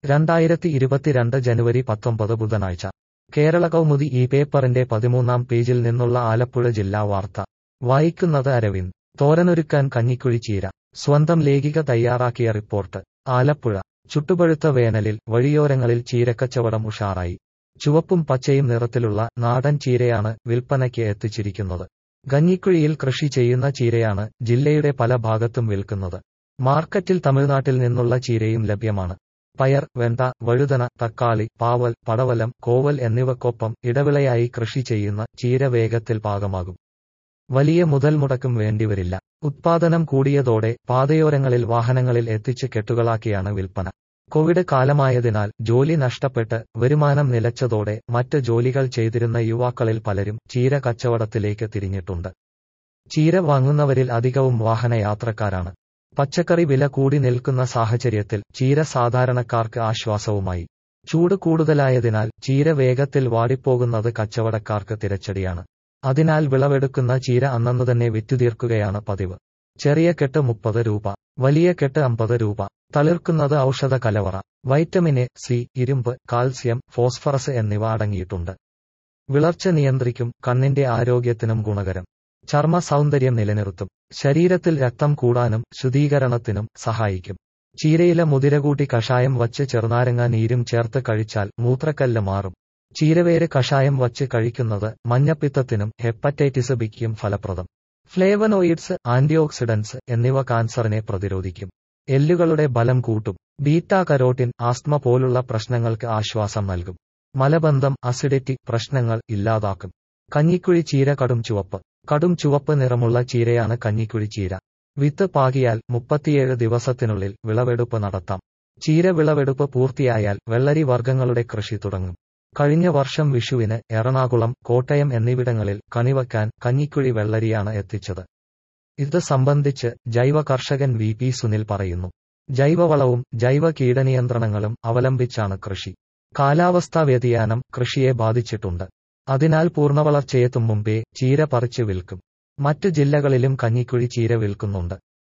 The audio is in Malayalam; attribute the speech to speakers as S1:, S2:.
S1: രണ്ടായിരത്തി ഇരുപത്തിരണ്ട് ജനുവരി പത്തൊമ്പത് ബുധനാഴ്ച കേരള കൗമുദി ഈ പേപ്പറിന്റെ പതിമൂന്നാം പേജിൽ നിന്നുള്ള ആലപ്പുഴ ജില്ലാ വാർത്ത വായിക്കുന്നത് അരവിന്ദ് തോരനൊരുക്കാൻ കഞ്ഞിക്കുഴി ചീര സ്വന്തം ലേഖിക തയ്യാറാക്കിയ റിപ്പോർട്ട് ആലപ്പുഴ ചുട്ടുപഴുത്ത വേനലിൽ വഴിയോരങ്ങളിൽ ചീരക്കച്ചവടം ഉഷാറായി ചുവപ്പും പച്ചയും നിറത്തിലുള്ള നാടൻ ചീരയാണ് വിൽപ്പനയ്ക്ക് എത്തിച്ചിരിക്കുന്നത് കഞ്ഞിക്കുഴിയിൽ കൃഷി ചെയ്യുന്ന ചീരയാണ് ജില്ലയുടെ പല ഭാഗത്തും വിൽക്കുന്നത് മാർക്കറ്റിൽ തമിഴ്നാട്ടിൽ നിന്നുള്ള ചീരയും ലഭ്യമാണ് പയർ വെണ്ട വഴുതന തക്കാളി പാവൽ പടവലം കോവൽ എന്നിവക്കൊപ്പം ഇടവിളയായി കൃഷി ചെയ്യുന്ന ചീര വേഗത്തിൽ പാകമാകും വലിയ മുതൽ മുടക്കും വേണ്ടിവരില്ല ഉത്പാദനം കൂടിയതോടെ പാതയോരങ്ങളിൽ വാഹനങ്ങളിൽ എത്തിച്ച് കെട്ടുകളാക്കിയാണ് വിൽപ്പന കോവിഡ് കാലമായതിനാൽ ജോലി നഷ്ടപ്പെട്ട് വരുമാനം നിലച്ചതോടെ മറ്റ് ജോലികൾ ചെയ്തിരുന്ന യുവാക്കളിൽ പലരും ചീര കച്ചവടത്തിലേക്ക് തിരിഞ്ഞിട്ടുണ്ട് ചീര വാങ്ങുന്നവരിൽ അധികവും വാഹനയാത്രക്കാരാണ് പച്ചക്കറി വില കൂടി നിൽക്കുന്ന സാഹചര്യത്തിൽ ചീര സാധാരണക്കാർക്ക് ആശ്വാസവുമായി ചൂട് കൂടുതലായതിനാൽ ചീര വേഗത്തിൽ വാടിപ്പോകുന്നത് കച്ചവടക്കാർക്ക് തിരച്ചടിയാണ് അതിനാൽ വിളവെടുക്കുന്ന ചീര അന്നന്നു തന്നെ വിറ്റുതീർക്കുകയാണ് പതിവ് ചെറിയ കെട്ട് മുപ്പത് രൂപ വലിയ കെട്ട് അമ്പത് രൂപ തളിർക്കുന്നത് ഔഷധ കലവറ വൈറ്റമിൻ എ സി ഇരുമ്പ് കാൽസ്യം ഫോസ്ഫറസ് എന്നിവ അടങ്ങിയിട്ടുണ്ട് വിളർച്ച നിയന്ത്രിക്കും കണ്ണിന്റെ ആരോഗ്യത്തിനും ഗുണകരം ചർമ്മ സൗന്ദര്യം നിലനിർത്തും ശരീരത്തിൽ രക്തം കൂടാനും ശുദ്ധീകരണത്തിനും സഹായിക്കും ചീരയില മുതിരകൂട്ടി കഷായം വച്ച് ചെറുനാരങ്ങ നീരും ചേർത്ത് കഴിച്ചാൽ മൂത്രക്കല്ല് മാറും ചീരവേര് കഷായം വച്ച് കഴിക്കുന്നത് മഞ്ഞപ്പിത്തത്തിനും ഹെപ്പറ്റൈറ്റിസ് ബിക്കും ഫലപ്രദം ഫ്ലേവനോയിഡ്സ് ആന്റിയോക്സിഡന്റ്സ് എന്നിവ കാൻസറിനെ പ്രതിരോധിക്കും എല്ലുകളുടെ ബലം കൂട്ടും ബീറ്റാ കരോട്ടിൻ ആസ്മ പോലുള്ള പ്രശ്നങ്ങൾക്ക് ആശ്വാസം നൽകും മലബന്ധം അസിഡിറ്റി പ്രശ്നങ്ങൾ ഇല്ലാതാക്കും കഞ്ഞിക്കുഴി ചീര കടും ചുവപ്പ് കടും ചുവപ്പ് നിറമുള്ള ചീരയാണ് കഞ്ഞിക്കുഴി ചീര വിത്ത് പാകിയാൽ മുപ്പത്തിയേഴ് ദിവസത്തിനുള്ളിൽ വിളവെടുപ്പ് നടത്താം ചീര വിളവെടുപ്പ് പൂർത്തിയായാൽ വെള്ളരി വർഗ്ഗങ്ങളുടെ കൃഷി തുടങ്ങും കഴിഞ്ഞ വർഷം വിഷുവിന് എറണാകുളം കോട്ടയം എന്നിവിടങ്ങളിൽ കണിവയ്ക്കാൻ കഞ്ഞിക്കുഴി വെള്ളരിയാണ് എത്തിച്ചത് ഇത് സംബന്ധിച്ച് ജൈവ കർഷകൻ വി പി സുനിൽ പറയുന്നു ജൈവവളവും ജൈവ കീടനിയന്ത്രണങ്ങളും അവലംബിച്ചാണ് കൃഷി കാലാവസ്ഥാ വ്യതിയാനം കൃഷിയെ ബാധിച്ചിട്ടുണ്ട് അതിനാൽ പൂർണ്ണവളർച്ചയെത്തും മുമ്പേ ചീര പറിച്ചു വിൽക്കും മറ്റു ജില്ലകളിലും കഞ്ഞിക്കുഴി ചീര വിൽക്കുന്നുണ്ട്